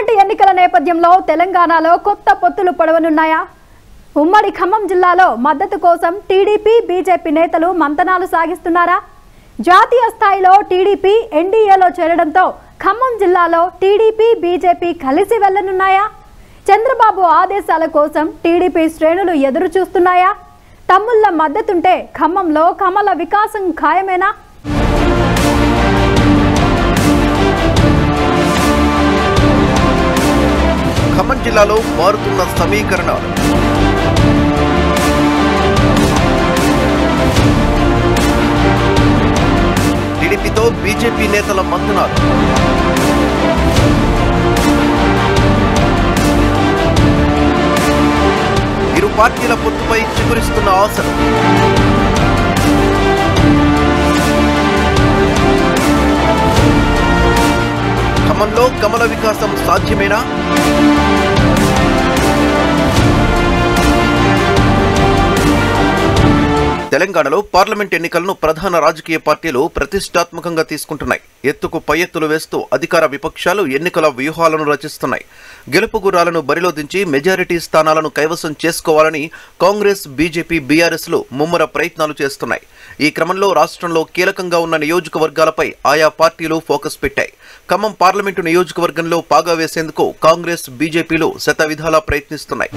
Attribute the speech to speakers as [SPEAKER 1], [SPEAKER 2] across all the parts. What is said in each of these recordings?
[SPEAKER 1] parliament ఎన్నికల నేపథ్యంలో తెలంగాణలో కొత్త పొత్తులు పొడవనున్నాయా ఉమ్మడి ఖమ్మం జిల్లాలో మద్దతు కోసం టీడీపీ బీజేపీ నేతలు మంతనాలు సాగిస్తున్నారా జాతీయ స్థాయిలో టీడీపీ ఎన్డీఏలో చేరడంతో ఖమ్మం జిల్లాలో టీడీపీ బీజేపీ కలిసి వెళ్లనున్నాయా చంద్రబాబు ఆదేశాల కోసం టీడీపీ శ్రేణులు ఎదురు చూస్తున్నాయా తమ్ముళ్ల మద్దతుంటే ఖమ్మంలో కమల వికాసం ఖాయమేనా
[SPEAKER 2] ఖమ్మం జిల్లాలో మారుతున్న సమీకరణాలు టీడీపీతో బీజేపీ నేతల మంతనాలు ఇరు పార్టీల పొత్తుపై చిగురిస్తున్న ఆశలు ఖమ్మంలో కమల వికాసం సాధ్యమేనా తెలంగాణలో పార్లమెంట్ ఎన్నికలను ప్రధాన రాజకీయ పార్టీలు ప్రతిష్టాత్మకంగా తీసుకుంటున్నాయి ఎత్తుకు పై ఎత్తులు వేస్తూ అధికార విపక్షాలు ఎన్నికల వ్యూహాలను రచిస్తున్నాయి గెలుపు గుర్రాలను బరిలో దించి మెజారిటీ స్థానాలను కైవసం చేసుకోవాలని కాంగ్రెస్ బీజేపీ బీఆర్ఎస్లు ముమ్మర ప్రయత్నాలు చేస్తున్నాయి ఈ క్రమంలో రాష్ట్రంలో కీలకంగా ఉన్న నియోజకవర్గాలపై ఆయా పార్టీలు ఫోకస్ పెట్టాయి ఖమ్మం పార్లమెంటు నియోజకవర్గంలో పాగా వేసేందుకు కాంగ్రెస్ బీజేపీలు శతవిధాలా ప్రయత్నిస్తున్నాయి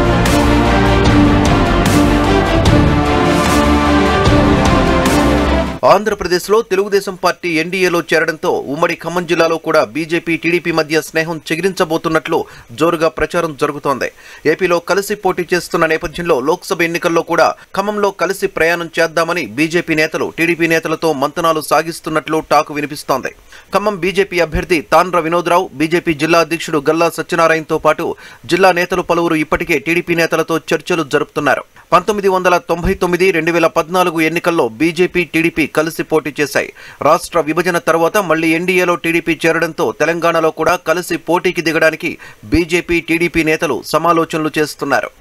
[SPEAKER 2] ఆంధ్రప్రదేశ్లో తెలుగుదేశం పార్టీ ఎన్డీఏలో చేరడంతో ఉమ్మడి ఖమ్మం జిల్లాలో కూడా బీజేపీ టీడీపీ మధ్య స్నేహం చిగిరించబోతున్నట్లు జోరుగా ప్రచారం జరుగుతోంది ఏపీలో కలిసి పోటీ చేస్తున్న నేపథ్యంలో లోక్సభ ఎన్నికల్లో కూడా ఖమ్మంలో కలిసి ప్రయాణం చేద్దామని బీజేపీ నేతలు టీడీపీ నేతలతో మంతనాలు సాగిస్తున్నట్లు టాకు వినిపిస్తోంది ఖమ్మం బీజేపీ అభ్యర్థి తాండ్ర వినోద్రావు బీజేపీ జిల్లా అధ్యక్షుడు గల్లా సత్యనారాయణతో పాటు జిల్లా నేతలు పలువురు ఇప్పటికే టీడీపీ నేతలతో చర్చలు జరుపుతున్నారు పంతొమ్మిది వందల తొంభై తొమ్మిది రెండు వేల పద్నాలుగు ఎన్నికల్లో బీజేపీ టీడీపీ కలిసి పోటీ చేశాయి రాష్ట్ర విభజన తర్వాత మళ్లీ ఎన్డీఏలో టీడీపీ చేరడంతో తెలంగాణలో కూడా కలిసి పోటీకి దిగడానికి బీజేపీ టీడీపీ నేతలు సమాలోచనలు చేస్తున్నారు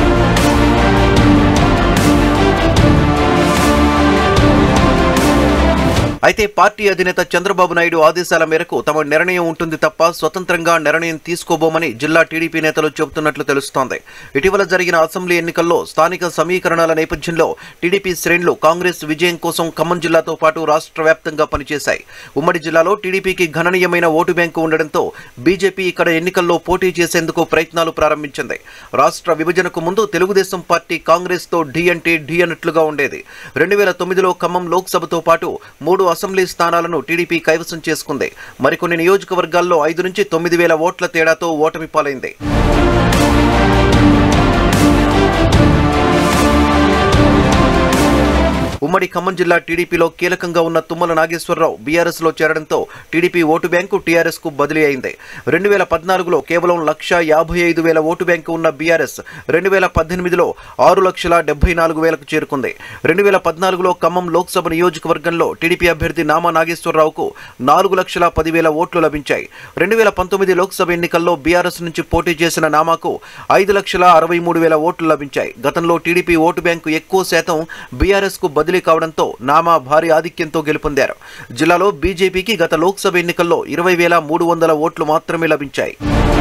[SPEAKER 2] అయితే పార్టీ అధినేత చంద్రబాబు నాయుడు ఆదేశాల మేరకు తమ నిర్ణయం ఉంటుంది తప్ప స్వతంత్రంగా నిర్ణయం తీసుకోబోమని జిల్లా టీడీపీ నేతలు చెబుతున్నట్లు తెలుస్తోంది ఇటీవల జరిగిన అసెంబ్లీ ఎన్నికల్లో స్థానిక సమీకరణాల నేపథ్యంలో టీడీపీ శ్రేణులు కాంగ్రెస్ విజయం కోసం ఖమ్మం జిల్లాతో పాటు రాష్ట్ర వ్యాప్తంగా పనిచేశాయి ఉమ్మడి జిల్లాలో టీడీపీకి గణనీయమైన ఓటు బ్యాంకు ఉండడంతో బీజేపీ ఇక్కడ ఎన్నికల్లో పోటీ చేసేందుకు ప్రయత్నాలు ప్రారంభించింది రాష్ట్ర విభజనకు ముందు తెలుగుదేశం పార్టీ కాంగ్రెస్ తో ఢీ అంటే ఢీ అన్నట్లుగా ఉండేది రెండు వేల తొమ్మిదిలో ఖమ్మం లోక్సభతో పాటు మూడు అసెంబ్లీ స్థానాలను టీడీపీ కైవసం చేసుకుంది మరికొన్ని నియోజకవర్గాల్లో ఐదు నుంచి తొమ్మిది వేల ఓట్ల తేడాతో ఓటమి పాలైంది ఉమ్మడి ఖమ్మం జిల్లా టీడీపీలో కీలకంగా ఉన్న తుమ్మల నాగేశ్వరరావు బీఆర్ఎస్ లో చేరడంతో టీడీపీ ఓటు బ్యాంకు టీఆర్ఎస్ కు బదిలీ అయింది రెండు వేల పద్నాలుగులో కేవలం లక్ష యాభై ఐదు వేల ఓటు బ్యాంకు ఉన్న బీఆర్ఎస్ రెండు వేల పద్దెనిమిదిలో ఆరు లక్షల డెబ్బై నాలుగు వేలకు చేరుకుంది రెండు వేల పద్నాలుగులో ఖమ్మం లోక్సభ నియోజకవర్గంలో టీడీపీ అభ్యర్థి నామా నాగేశ్వరరావుకు నాలుగు లక్షల పదివేల ఓట్లు లభించాయి రెండు వేల పంతొమ్మిది లోక్సభ ఎన్నికల్లో బీఆర్ఎస్ నుంచి పోటీ చేసిన నామాకు ఐదు లక్షల అరవై మూడు వేల ఓట్లు లభించాయి గతంలో టీడీపీ ఓటు బ్యాంకు ఎక్కువ శాతం బీఆర్ఎస్ కు బదిలీ కావడంతో నామా భారీ ఆధిక్యంతో గెలుపొందారు జిల్లాలో బీజేపీకి గత లోక్సభ ఎన్నికల్లో ఇరవై వేల మూడు వందల ఓట్లు మాత్రమే లభించాయి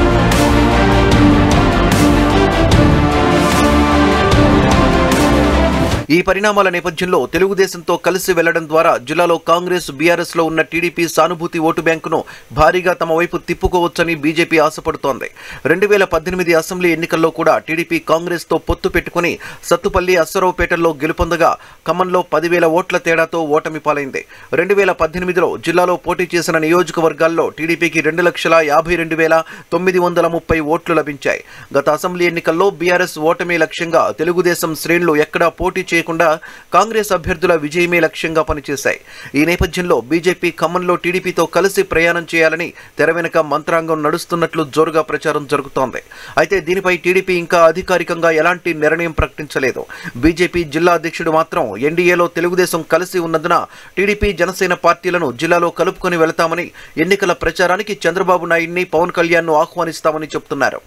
[SPEAKER 2] ఈ పరిణామాల నేపథ్యంలో తెలుగుదేశంతో కలిసి వెళ్లడం ద్వారా జిల్లాలో కాంగ్రెస్ బీఆర్ఎస్ లో ఉన్న టీడీపీ సానుభూతి ఓటు బ్యాంకును భారీగా తమ వైపు తిప్పుకోవచ్చని బీజేపీ ఆశపడుతోంది రెండు వేల పద్దెనిమిది అసెంబ్లీ ఎన్నికల్లో కూడా టీడీపీ కాంగ్రెస్ తో పొత్తు పెట్టుకుని సత్తుపల్లి అస్సరావుపేటలో గెలుపొందగా ఖమ్మంలో పదివేల ఓట్ల తేడాతో ఓటమి పాలైంది రెండు వేల పద్దెనిమిదిలో జిల్లాలో పోటీ చేసిన నియోజకవర్గాల్లో టీడీపీకి రెండు లక్షల యాభై రెండు వేల తొమ్మిది వందల ముప్పై ఓట్లు లభించాయి గత అసెంబ్లీ ఎన్నికల్లో బీఆర్ఎస్ ఓటమి లక్ష్యంగా తెలుగుదేశం శ్రేణులు ఎక్కడా పోటీ చేయకుండా కాంగ్రెస్ అభ్యర్థుల విజయమే లక్ష్యంగా పనిచేశాయి ఈ నేపథ్యంలో బీజేపీ ఖమ్మంలో టీడీపీతో కలిసి ప్రయాణం చేయాలని తెర వెనుక మంత్రాంగం నడుస్తున్నట్లు జోరుగా ప్రచారం జరుగుతోంది అయితే దీనిపై టీడీపీ ఇంకా అధికారికంగా ఎలాంటి నిర్ణయం ప్రకటించలేదు బీజేపీ జిల్లా అధ్యక్షుడు మాత్రం ఎన్డీఏలో తెలుగుదేశం కలిసి ఉన్నందున టీడీపీ జనసేన పార్టీలను జిల్లాలో కలుపుకొని వెళతామని ఎన్నికల ప్రచారానికి చంద్రబాబు నాయుడిని పవన్ కళ్యాణ్ ను ఆహ్వానిస్తామని చెబుతున్నారు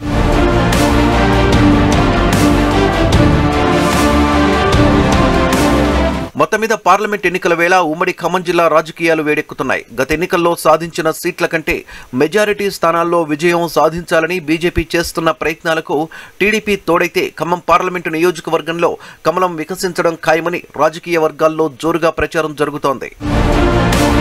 [SPEAKER 2] మొత్తం మీద పార్లమెంట్ ఎన్నికల వేళ ఉమ్మడి ఖమ్మం జిల్లా రాజకీయాలు వేడెక్కుతున్నాయి గత ఎన్నికల్లో సాధించిన సీట్ల కంటే మెజారిటీ స్థానాల్లో విజయం సాధించాలని బీజేపీ చేస్తున్న ప్రయత్నాలకు టీడీపీ తోడైతే ఖమ్మం పార్లమెంటు నియోజకవర్గంలో కమలం వికసించడం ఖాయమని రాజకీయ వర్గాల్లో జోరుగా ప్రచారం జరుగుతోంది